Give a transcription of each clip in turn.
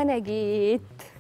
انا جيت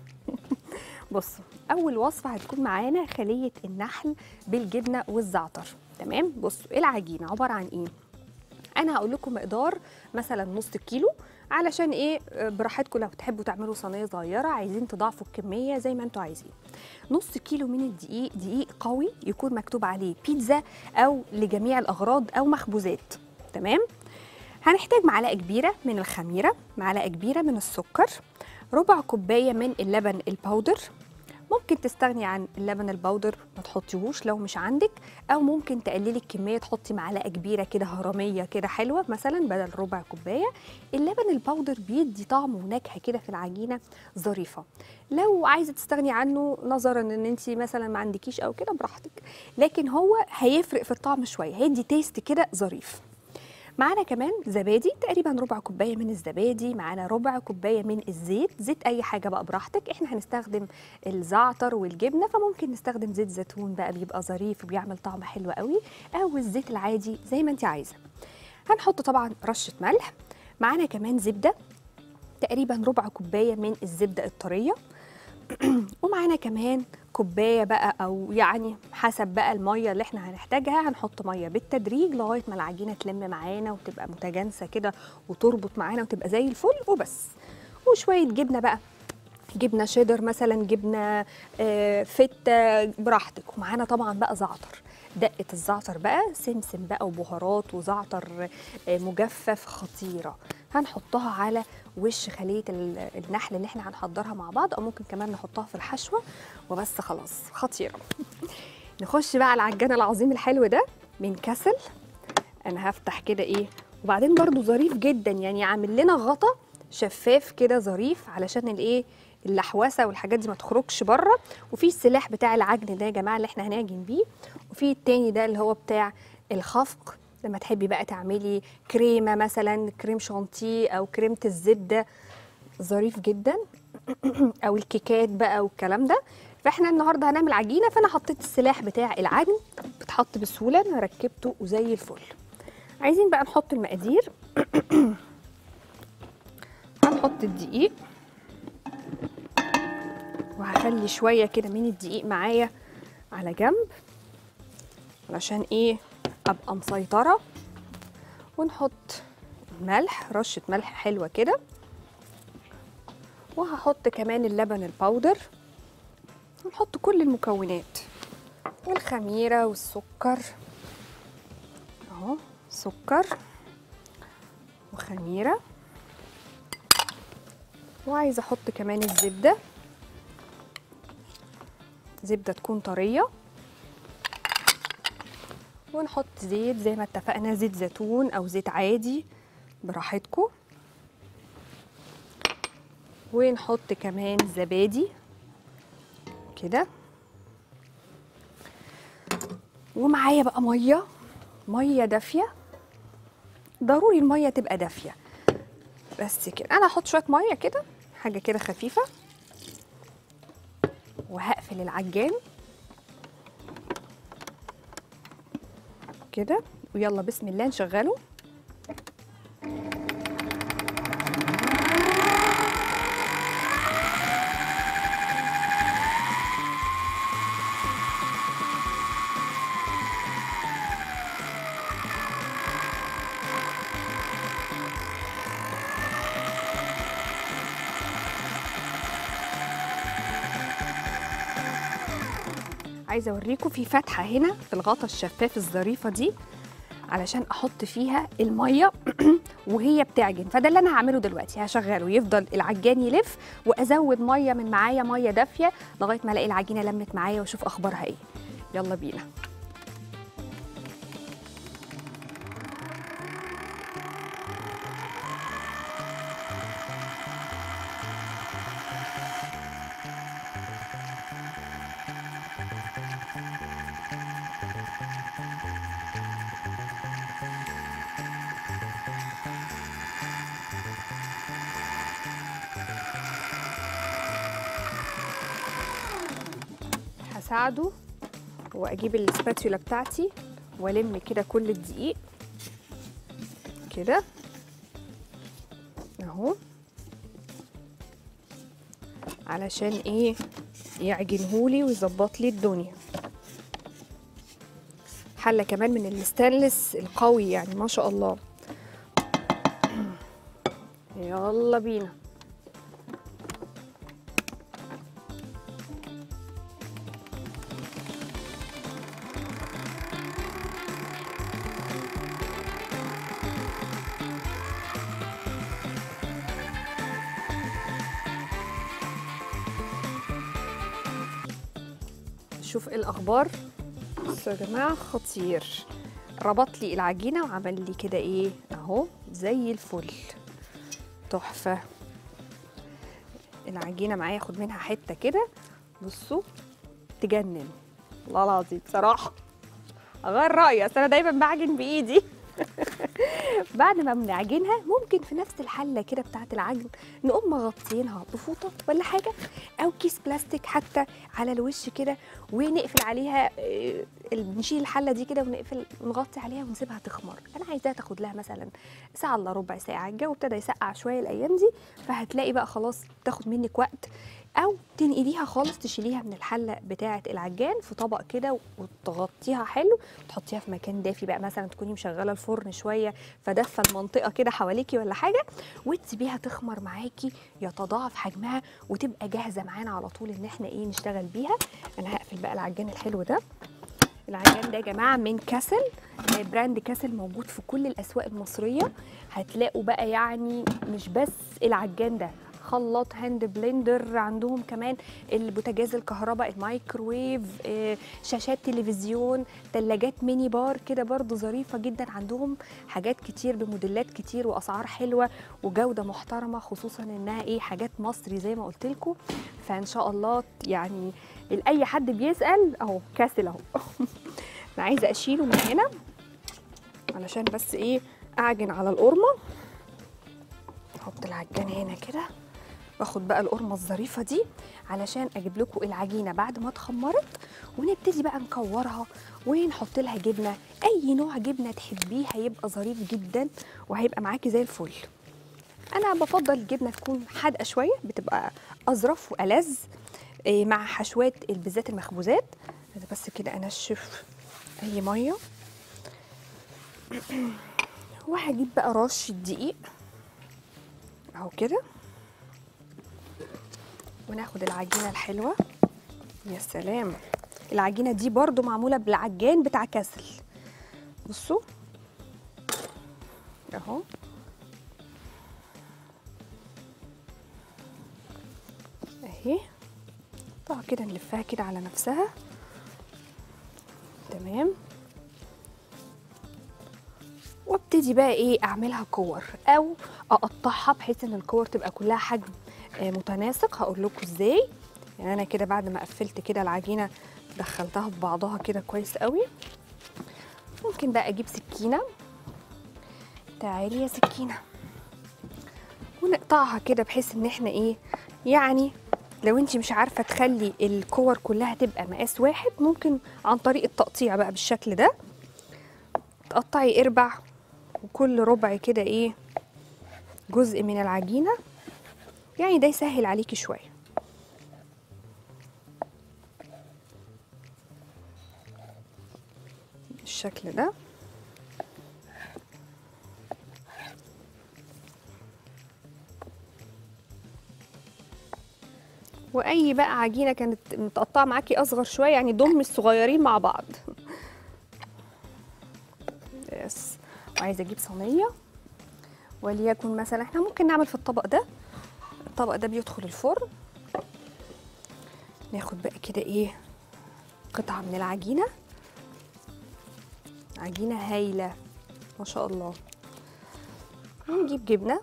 بصوا اول وصفه هتكون معانا خليه النحل بالجبنه والزعتر تمام بصوا العجينه عباره عن ايه انا هقول لكم مقدار مثلا نص كيلو علشان ايه آه، براحتكم لو تحبوا تعملوا صينيه صغيره عايزين تضاعفوا الكميه زي ما انتوا عايزين نص كيلو من الدقيق دقيق قوي يكون مكتوب عليه بيتزا او لجميع الاغراض او مخبوزات تمام هنحتاج معلقه كبيره من الخميره معلقه كبيره من السكر ربع كوبايه من اللبن الباودر ممكن تستغني عن اللبن البودر ما تحطيهوش لو مش عندك او ممكن تقللي الكميه تحطي معلقه كبيره كده هرميه كده حلوه مثلا بدل ربع كوبايه اللبن البودر بيدي طعم ونكهه كده في العجينه ظريفه لو عايزه تستغني عنه نظرا ان انت مثلا ما عندكيش او كده براحتك لكن هو هيفرق في الطعم شويه هيدي تيست كده ظريف معانا كمان زبادي تقريبا ربع كوبايه من الزبادي معانا ربع كوبايه من الزيت زيت اي حاجه بقى براحتك احنا هنستخدم الزعتر والجبنه فممكن نستخدم زيت زيتون بقى بيبقى ظريف وبيعمل طعم حلو قوي او الزيت العادي زي ما انت عايزه هنحط طبعا رشه ملح معانا كمان زبده تقريبا ربع كوبايه من الزبده الطريه ومعانا كمان كوبايه بقى او يعني حسب بقى الميه اللي احنا هنحتاجها هنحط ميه بالتدريج لغايه ما العجينه تلم معانا وتبقى متجانسه كده وتربط معانا وتبقى زي الفل وبس وشويه جبنه بقى جبنه شيدر مثلا جبنه آه، فته براحتك ومعانا طبعا بقى زعتر دقه الزعتر بقى سمسم بقى وبهارات وزعتر آه، مجفف خطيره هنحطها على وش خليه ال- النحل اللي احنا هنحضرها مع بعض او ممكن كمان نحطها في الحشوه وبس خلاص خطيره نخش بقى على العجان العظيم الحلو ده من كسل انا هفتح كده ايه وبعدين برضو ظريف جدا يعني عامل لنا غطا شفاف كده ظريف علشان الايه اللحوسه والحاجات دي ما تخرجش بره وفي السلاح بتاع العجن ده يا جماعه اللي احنا هنعجن بيه وفي التاني ده اللي هو بتاع الخفق لما تحبي بقى تعملي كريمه مثلا كريم شانتيه او كريمه الزبده ظريف جدا او الكيكات بقى والكلام ده فاحنا النهارده هنعمل عجينه فانا حطيت السلاح بتاع العجن بتحط بسهوله انا ركبته وزي الفل عايزين بقى نحط المقادير هنحط الدقيق وهخلي شويه كده من الدقيق معايا على جنب علشان ايه ابقى مسيطره ونحط الملح رشه ملح حلوه كده وهحط كمان اللبن الباودر ونحط كل المكونات والخميره والسكر اهو سكر وخميره وعايزه احط كمان الزبده زبده تكون طريه ونحط زيت زي ما اتفقنا زيت زيتون او زيت عادي براحتكم ونحط كمان زبادي كده ومعايا بقى ميه ميه دافيه ضروري الميه تبقى دافيه بس كده انا هحط شويه ميه كده حاجه كده خفيفه وهقفل العجان كده ويلا بسم الله نشغله عايزه اوريكم في فتحه هنا في الغطا الشفاف الظريفه دي علشان احط فيها الميه وهي بتعجن فده اللي انا هعمله دلوقتي هشغله يفضل العجان يلف وازود ميه من معايا ميه دافيه لغايه ما الاقي العجينه لمت معايا واشوف اخبارها ايه يلا بينا هساعده واجيب السباتيولا بتاعتي والم كده كل الدقيق كده اهو علشان ايه يعجنهولي ويظبط لي الدنيا حله كمان من الستانلس القوي يعني ما شاء الله يلا بينا شوف ايه الاخبار بصوا يا جماعه خطير ربط لي العجينه وعمل لي كده ايه اهو زي الفل تحفه العجينه معايا اخد منها حته كده بصوا تجنن والله العظيم بصراحه اغير رايي اصل انا دايما بعجن بايدي بعد ما بنعجنها ممكن في نفس الحله كده بتاعه العجن نقوم مغطينها بفوطه ولا حاجه او كيس بلاستيك حتى على الوش كده ونقفل عليها آه، نشيل الحله دي كده ونقفل نغطي عليها ونسيبها تخمر انا عايزاها تاخد لها مثلا ساعه الا ربع ساعه الجو ابتدى يسقع شويه الايام دي فهتلاقي بقى خلاص تاخد منك وقت او تنقليها خالص تشيليها من الحله بتاعه العجان في طبق كده وتغطيها حلو تحطيها في مكان دافي بقى مثلا تكوني مشغله الفرن شويه فدفى المنطقه كده حواليكي ولا حاجه وتسيبيها تخمر معاكي يتضاعف حجمها وتبقى جاهزه معانا على طول ان احنا ايه نشتغل بيها انا هقفل بقى العجان الحلو ده العجان ده يا جماعه من كاسل آه، براند كاسل موجود في كل الاسواق المصريه هتلاقوا بقى يعني مش بس العجان ده خلاط هاند بلندر عندهم كمان البوتاجاز الكهرباء الميكروويف آه، شاشات تلفزيون ثلاجات ميني بار كده برضو ظريفه جدا عندهم حاجات كتير بموديلات كتير واسعار حلوه وجوده محترمه خصوصا انها ايه حاجات مصري زي ما قلت لكم فان شاء الله يعني لاي حد بيسال اهو كاسل اهو انا عايزه اشيله من هنا علشان بس ايه اعجن على القرمه احط العجان هنا كده واخد بقى القرمه الظريفه دي علشان اجيب لكم العجينه بعد ما اتخمرت ونبتدي بقى نكورها ونحط لها جبنه اي نوع جبنه تحبيه هيبقى ظريف جدا وهيبقى معاكي زي الفل انا بفضل الجبنه تكون حادقه شويه بتبقى اظرف والذ إيه، مع حشوات بالذات المخبوزات عايزة بس كده انشف اي ميه وهجيب بقى رش الدقيق اهو كده وناخد العجينه الحلوه يا سلام العجينه دي برضو معموله بالعجان بتاع كسل بصوا اهو اهي طبعا كده نلفها كده على نفسها تمام وابتدي بقى ايه اعملها كور او اقطعها بحيث ان الكور تبقى كلها حجم آه، متناسق هقول لكم ازاي يعني انا كده بعد ما قفلت كده العجينه دخلتها في بعضها كده كويس قوي ممكن بقى اجيب سكينه تعالي يا سكينه ونقطعها كده بحيث ان احنا ايه يعني لو انت مش عارفه تخلي الكور كلها تبقى مقاس واحد ممكن عن طريق التقطيع بقى بالشكل ده تقطعي اربع وكل ربع كده ايه جزء من العجينه يعني ده يسهل عليكي شويه بالشكل ده واي بقى عجينه كانت متقطعه معاكي اصغر شويه يعني ضم الصغيرين مع بعض يس وعايزه اجيب صينيه وليكن مثلا احنا ممكن نعمل في الطبق ده الطبق ده بيدخل الفرن ناخد بقى كده ايه قطعه من العجينه عجينه هايله ما شاء الله ونجيب جبنه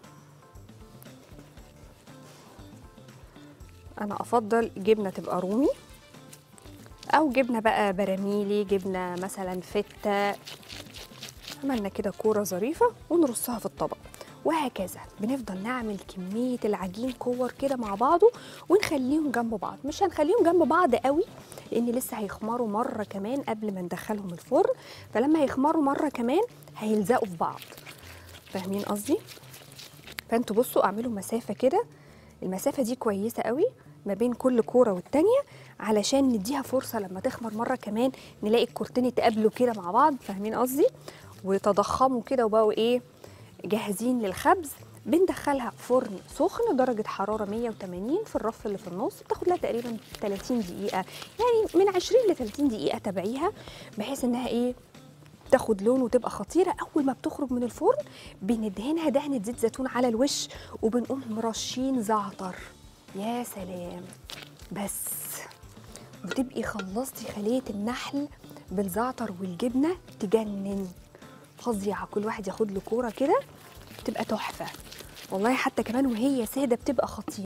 انا افضل جبنه تبقى رومي او جبنه بقى براميلي جبنه مثلا فته عملنا كده كوره ظريفه ونرصها في الطبق وهكذا بنفضل نعمل كميه العجين كور كده مع بعضه ونخليهم جنب بعض مش هنخليهم جنب بعض قوي لان لسه هيخمروا مره كمان قبل ما ندخلهم الفرن فلما هيخمروا مره كمان هيلزقوا في بعض فاهمين قصدي فانتوا بصوا اعملوا مسافه كده المسافه دي كويسه قوي ما بين كل كوره والتانيه علشان نديها فرصه لما تخمر مره كمان نلاقي الكورتين يتقابلوا كده مع بعض فاهمين قصدي وتضخموا كده وبقوا ايه جاهزين للخبز بندخلها فرن سخن درجة حرارة 180 في الرف اللي في النص بتاخد لها تقريبا 30 دقيقة يعني من 20 ل 30 دقيقة تابعيها بحيث انها ايه تاخد لون وتبقى خطيرة أول ما بتخرج من الفرن بندهنها دهنة زيت زيتون على الوش وبنقوم مرشين زعتر يا سلام بس وتبقي خلصتي خلية النحل بالزعتر والجبنة تجنن فظيعة كل واحد ياخد له كورة كده تبقى تحفة والله حتى كمان وهي سادة بتبقى خطيرة